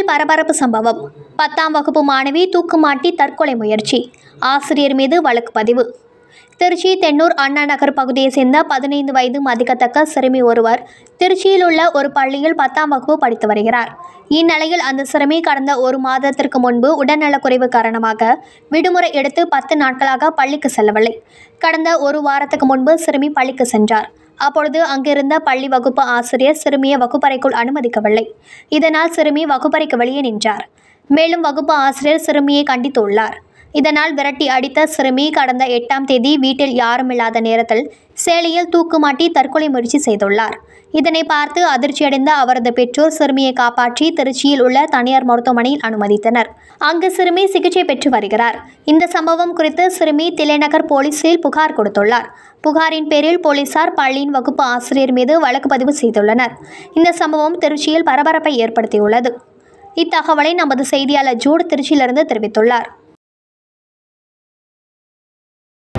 திருச்சியில் பரபரப்பு சம்பவம் பத்தாம் வகுப்பு மாணவி தூக்குமாட்டி தற்கொலை முயற்சி ஆசிரியர் மீது வழக்கு பதிவு திருச்சி தென்னூர் அண்ணா நகர் பகுதியைச் சேர்ந்த பதினைந்து வயது மதிக்கத்தக்க சிறுமி ஒருவர் திருச்சியில் உள்ள ஒரு பள்ளியில் பத்தாம் வகுப்பு படித்து வருகிறார் இந்நிலையில் அந்த சிறுமி கடந்த ஒரு மாதத்திற்கு முன்பு உடல்நலக்குறைவு காரணமாக விடுமுறை எடுத்து பத்து நாட்களாக பள்ளிக்கு செல்லவில்லை கடந்த ஒரு வாரத்துக்கு முன்பு சிறுமி பள்ளிக்கு சென்றார் அப்பொழுது அங்கிருந்த பள்ளி வகுப்பு ஆசிரியர் சிறுமியை வகுப்பறைக்குள் அனுமதிக்கவில்லை இதனால் சிறுமி வகுப்பறைக்கு வெளியே நின்றார் மேலும் வகுப்பு ஆசிரியர் சிறுமியை கண்டித்துள்ளார் இதனால் விரட்டி அடித்த சிறுமி கடந்த எட்டாம் தேதி வீட்டில் யாரும் இல்லாத நேரத்தில் சேலையில் தூக்குமாட்டி தற்கொலை முயற்சி செய்துள்ளார் இதனை பார்த்து அதிர்ச்சியடைந்த அவரது பெற்றோர் சிறுமியை காப்பாற்றி திருச்சியில் உள்ள தனியார் மருத்துவமனையில் அனுமதித்தனர் அங்கு சிறுமி சிகிச்சை பெற்று வருகிறார் இந்த சம்பவம் குறித்து சிறுமி தில்லைநகர் போலீசில் புகார் கொடுத்துள்ளார் புகாரின் பேரில் போலீசார் பள்ளியின் வகுப்பு ஆசிரியர் மீது வழக்கு பதிவு செய்துள்ளனர் இந்த சம்பவம் திருச்சியில் பரபரப்பை ஏற்படுத்தியுள்ளது இத்தகவலை நமது செய்தியாளர் ஜூட் திருச்சியிலிருந்து தெரிவித்துள்ளார்